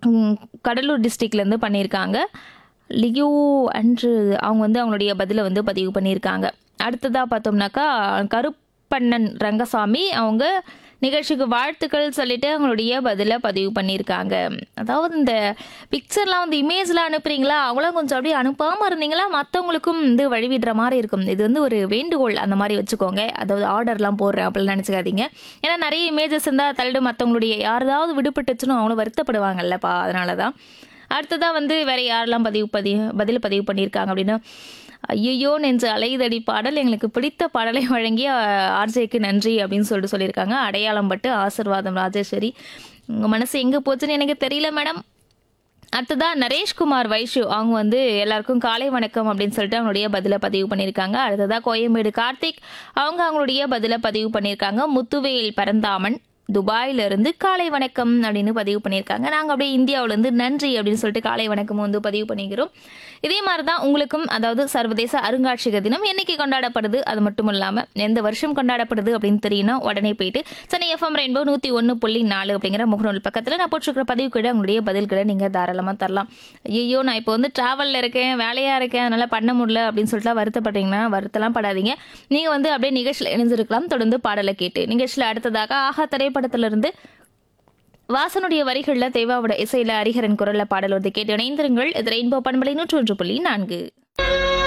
ம், கடலூர் டிஸ்ட்ரிக்ட்லேருந்து பண்ணியிருக்காங்க லியூ அன்று அவங்க வந்து அவங்களுடைய பதிலை வந்து பதிவு பண்ணியிருக்காங்க அடுத்ததாக பார்த்தோம்னாக்கா கருப்பண்ணன் ரங்கசாமி அவங்க நிகழ்ச்சிக்கு வாழ்த்துக்கள் சொல்லிட்டு அவங்களுடைய பதிலை பதிவு பண்ணியிருக்காங்க அதாவது இந்த பிக்சர்லாம் வந்து இமேஜ்லாம் அனுப்புறீங்களா அவங்களாம் கொஞ்சம் அப்படியே அனுப்பாமல் இருந்தீங்களா மற்றவங்களுக்கும் வந்து வழிவிடுற மாதிரி இருக்கும் இது வந்து ஒரு வேண்டுகோள் அந்த மாதிரி வச்சுக்கோங்க அதாவது ஆர்டர்லாம் போடுறேன் அப்படிலாம் நினச்சிக்காதீங்க ஏன்னா நிறைய இமேஜஸ் இருந்தால் தள்ளிடு மற்றவங்களுடைய யாராவது விடுபட்டுச்சுன்னு அவங்களும் வருத்தப்படுவாங்கல்லப்பா அதனால தான் அடுத்ததாக வந்து வேற யாரெல்லாம் பதிவு பதிவு பதில் பதிவு பண்ணியிருக்காங்க அப்படின்னா ஐயோ நெஞ்சு அலைதடி பாடல் எங்களுக்கு பிடித்த பாடலை வழங்கிய ஆர்ஜேக்கு நன்றி அப்படின்னு சொல்லிட்டு சொல்லியிருக்காங்க அடையாளம் பட்டு ஆசிர்வாதம் ராஜேஸ்வரி உங்கள் மனசு எங்கே போச்சுன்னு எனக்கு தெரியல மேடம் அடுத்ததா நரேஷ்குமார் வைஷு அவங்க வந்து எல்லாருக்கும் காலை வணக்கம் அப்படின்னு சொல்லிட்டு அவங்களுடைய பதிலை பதிவு பண்ணியிருக்காங்க அடுத்ததா கோயம்பேடு கார்த்திக் அவங்க அவங்களுடைய பதிலை பதிவு பண்ணியிருக்காங்க முத்துவேல் பரந்தாமன் துபாயில இருந்து காலை வணக்கம் அப்படின்னு பதிவு பண்ணியிருக்காங்க நாங்கள் அப்படியே இந்தியாவிலேருந்து நன்றி அப்படின்னு சொல்லிட்டு காலை வணக்கம் வந்து பதிவு பண்ணிக்கிறோம் இதே மாதிரி தான் உங்களுக்கும் அதாவது சர்வதேச அருங்காட்சியக தினம் என்னைக்கு கொண்டாடப்படுது அது மட்டும் இல்லாமல் எந்த வருஷம் கொண்டாடப்படுது அப்படின்னு தெரியணும் உடனே போயிட்டு சென்னை எஃப்எம் ரெயின்போ நூற்றி ஒன்று புள்ளி நாலு அப்படிங்கிற முகநூல் பக்கத்தில் நான் போட்டிருக்கிற பதிவு கூட உங்களுடைய பதில்களை நீங்கள் தாராளமாக தரலாம் ஐயோ நான் இப்போ வந்து ட்ராவலில் இருக்கேன் வேலையாக இருக்கேன் அதனால் பண்ண முடியல அப்படின்னு சொல்லிட்டு வருத்தப்படுறீங்கன்னா வருத்தலாம் படாதீங்க நீங்கள் வந்து அப்படியே நிகழ்ச்சியில் இணைஞ்சிருக்கலாம் தொடர்ந்து பாடலை கேட்டு நிகழ்ச்சியில் அடுத்ததாக ஆஹா திரைப்படத்திலிருந்து வாசனுடைய வரிகளில் தேவாவோட இசையில ஹரிஹரன் குரல்ல பாடல் வந்து கேட்டு இணைந்திருங்கள் இது ரெயின்போ பண்பலை நூற்றி ஒன்று புள்ளி நான்கு